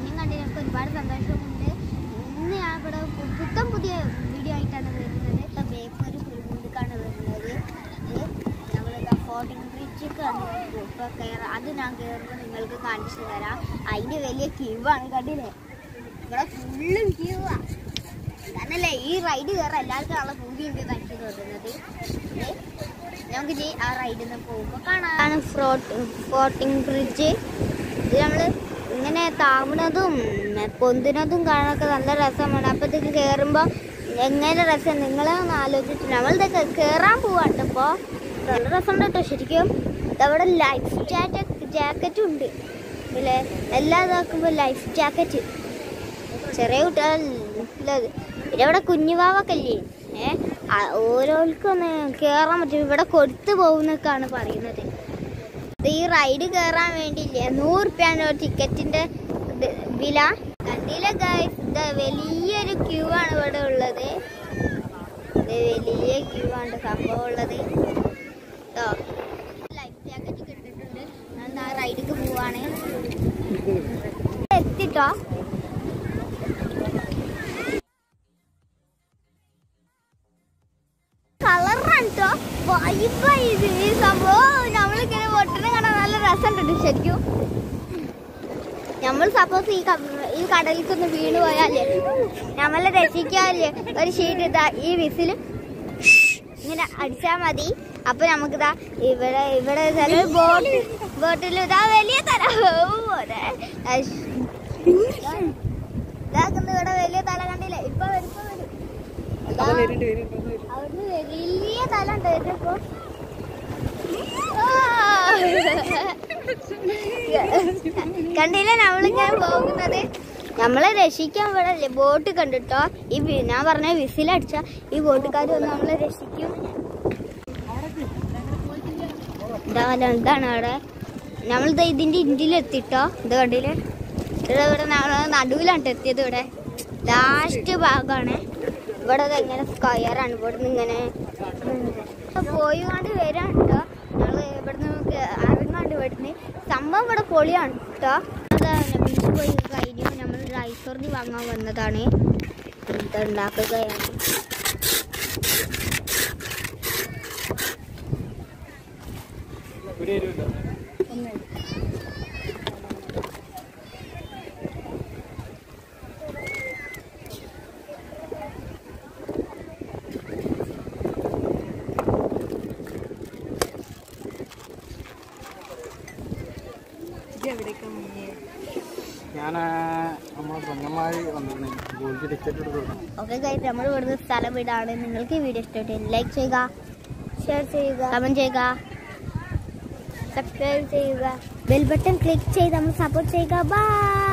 നിന്നെയും കണ്ട് എനിക്ക് ഒരുപാട് സന്തോഷമുണ്ട് ഇന്ന് ഞാൻ ഇവിടെ പു- പുത്തൻ പുതിയ വീഡിയോ ആയിട്ടാണ് വരുന്നത് ഇപ്പം ബേപ്പൂർ കുരുമുണ്ടിക്കാണ് വരുന്നത് നമ്മളിതാ ഫോർട്ടിൻ ബ്രിഡ്ജിക്കാണ് ഇപ്പോൾ കയറാം അത് ഞാൻ കയറുമ്പോൾ നിങ്ങൾക്ക് കാണിച്ചു തരാം അതിൻ്റെ വലിയ ക്യൂ ആണ് കണ്ടില്ലേ ഇവിടെ ഫുള്ളും ക്യൂ ആ കാരണല്ലേ ഈ റൈഡ് കയറാൻ എല്ലാവർക്കും നല്ല പൂതിയുണ്ട് എനിക്ക് തോന്നുന്നത് ഏ, നമുക്ക് ഇനി ആ റൈഡിൽ നിന്ന് പോകുമ്പോൾ കാണാം ഫോർട്ടിംഗ് ബ്രിഡ്ജ് ഇത് നമ്മൾ ഇങ്ങനെ താവുന്നതും പൊന്തുന്നതും കാണാനൊക്കെ നല്ല രസമാണ് അപ്പോഴത്തേക്ക് കയറുമ്പോൾ എങ്ങനെ രസം നിങ്ങളെ ഒന്ന് ആലോചിച്ചിട്ട് നമ്മളിതൊക്കെ കയറാൻ പോവാട്ടോ ഇപ്പോൾ നല്ല രസമുണ്ട് കേട്ടോ ശരിക്കും ഇതവിടെ ലൈഫ് ജാക്കറ്റ് ജാക്കറ്റും ഉണ്ട് ഇല്ലേ എല്ലാം ഇതാക്കുമ്പോൾ ലൈഫ് ജാക്കറ്റ് ചെറിയ കുട്ടികളത് പിന്നെ ഇവിടെ കുഞ്ഞുവാവൊക്കെ ഇല്ലേ ഏ ഓരോർക്കൊന്ന് കയറാൻ പറ്റും ഇവിടെ കൊടുത്തു പോകുന്നൊക്കെയാണ് പറയുന്നത് ഇത് ഈ റൈഡ് കയറാൻ വേണ്ടിയില്ലേ നൂറ് റുപ്യാണ് ഒരു ടിക്കറ്റിന്റെ ഇത് വില കണ്ടില്ല ഗൈസ് ഇത് വലിയൊരു ക്യൂ ആണ് ഇവിടെ ഉള്ളത് ഇത് വലിയ ക്യൂ ആണ് സംഭവം ഉള്ളത് കേട്ടോ ലൈഫ് ജാക്കറ്റ് കിട്ടിയിട്ടുണ്ട് ഞാൻ ആ റൈഡിക്ക് പോവാണ് എത്തിട്ടോ കളറാണ് കേട്ടോ വൈബായി ഇത് ഈ സംഭവം നമ്മളിങ്ങനെ പൊട്ടനെ കാണാൻ നല്ല രസമുണ്ട് ശരിക്കും നമ്മൾ സപ്പോസ് ഈ ക- ഈ കടലിലേക്കൊന്ന് വീണ് പോയാലേ നമ്മളെ രക്ഷിക്കാല്ലേ ഒരു ഷീറ്റ് ഇതാ ഈ വിസിൽ ഇങ്ങനെ അടിച്ചാൽ മതി അപ്പൊ നമുക്കിതാ ഇവിടെ ഇവിടെ ചില ബോട്ട് ബോട്ടിൽ ഇതാ വലിയ തല പോലെ ഇതാക്കുന്ന ഇവിടെ വലിയ തല കണ്ടില്ലേ ഇപ്പൊ വരും, ഇപ്പൊ വരും തല വരുന്നുണ്ട് വരുന്നുണ്ട് അവിടുന്ന് വലിയ തല ഉണ്ട് ഇതിപ്പോ കണ്ടില്ല നമ്മളിങ്ങനെ പോകുന്നത് നമ്മളെ രക്ഷിക്കാൻ ഇവിടെ ബോട്ട് കണ്ടിട്ടോ ഈ വി- ഞാൻ പറഞ്ഞ വിസിലടിച്ച ഈ ബോട്ടുകാർ വന്ന് നമ്മളെ രക്ഷിക്കും ഇതാണ് എന്താണ് അവിടെ നമ്മളിത് ഇതിന്റെ ഇന്ത്യയിലെത്തിട്ടോ ഇത് കണ്ടില്ലേ ഇവിടെ ഇവിടെ നമ്മള് നടുവിലാണ് എത്തിയത് ഇവിടെ ലാസ്റ്റ് ഭാഗമാണ് ഇവിടെ ദേ ഇങ്ങനെ സ്ക്വയർ ആണ് ഇവിടെ നിന്ന് ഇങ്ങനെ പോയി കൊണ്ട് വരാണ് കേട്ടോ ഞങ്ങള് ഇവിടുന്ന് ഇറങ്ങാണ്ട് ഇവിടുന്ന് സംഭവം ഇവിടെ പൊളിയാണ് കേട്ടോ അതാണ് ബീച്ച് പോയി കഴിഞ്ഞു നമ്മൾ റൈസോറിന് വാങ്ങാൻ വന്നതാണ് ഇത് ഉണ്ടാക്കുകയാണ് ഇവിടെ വരുമല്ലോ ഞാൻ നമ്മളെ പെങ്ങന്മാര് വന്നിരുന്നു ഗോൾഡ് ടിക്കറ്റ് എടുത്തു ഓക്കെ ഗൈസ് നമ്മൾ ഇവിടുന്ന് സ്ഥലം വീടാണ് നിങ്ങൾക്ക് ഈ വീഡിയോ ഇഷ്ടപ്പെട്ടു ലൈക്ക് ചെയ്യുക ഷെയർ ചെയ്യുക കമന്റ് ചെയ്യുക സബ്സ്ക്രൈബ് ചെയ്യുക ബെൽ ബട്ടൺ ക്ലിക്ക് ചെയ്ത് നമ്മൾ സപ്പോർട്ട് ചെയ്യുക ബൈ